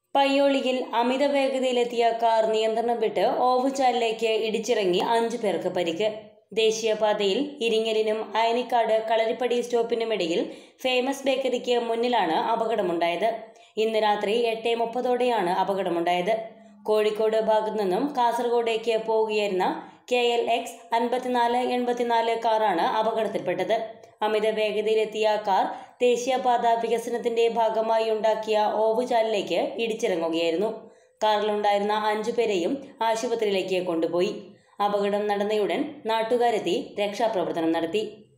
പയ്യോളിയിൽ അമിത വേഗതയിലെത്തിയ car നിയന്ത്രണം വിട്ട് ഓവുചാലിലേക്ക് ഇടിച്ചിറങ്ങി അഞ്ചു പേർക്ക് പരിക്ക് ദേശീയപാതയിൽ ഇരിങ്ങലിനും അയനിക്കാട് കളരിപ്പടി സ്റ്റോപ്പിനുമിടയിൽ ഫേമസ് ബേക്കറിക്ക് മുന്നിലാണ് അപകടമുണ്ടായത് ഇന്ന് രാത്രി എട്ട് മുപ്പതോടെയാണ് അപകടമുണ്ടായത് കോഴിക്കോട് ഭാഗത്തു നിന്നും കാസർഗോഡേക്ക് പോവുകയായിരുന്ന കെ എൽ എക്സ് അൻപത്തിനാല് എൺപത്തിനാല് കാറാണ് അപകടത്തിൽപ്പെട്ടത് അമിത വേഗതയിലെത്തിയ കാർ ദേശീയപാത വികസനത്തിന്റെ ഭാഗമായി ഉണ്ടാക്കിയ ഓവുചാലിലേക്ക് ഇടിച്ചിറങ്ങുകയായിരുന്നു കാറിലുണ്ടായിരുന്ന അഞ്ചു പേരെയും ആശുപത്രിയിലേക്ക് കൊണ്ടുപോയി അപകടം നടന്നയുടൻ നാട്ടുകാരെത്തി രക്ഷാപ്രവർത്തനം നടത്തി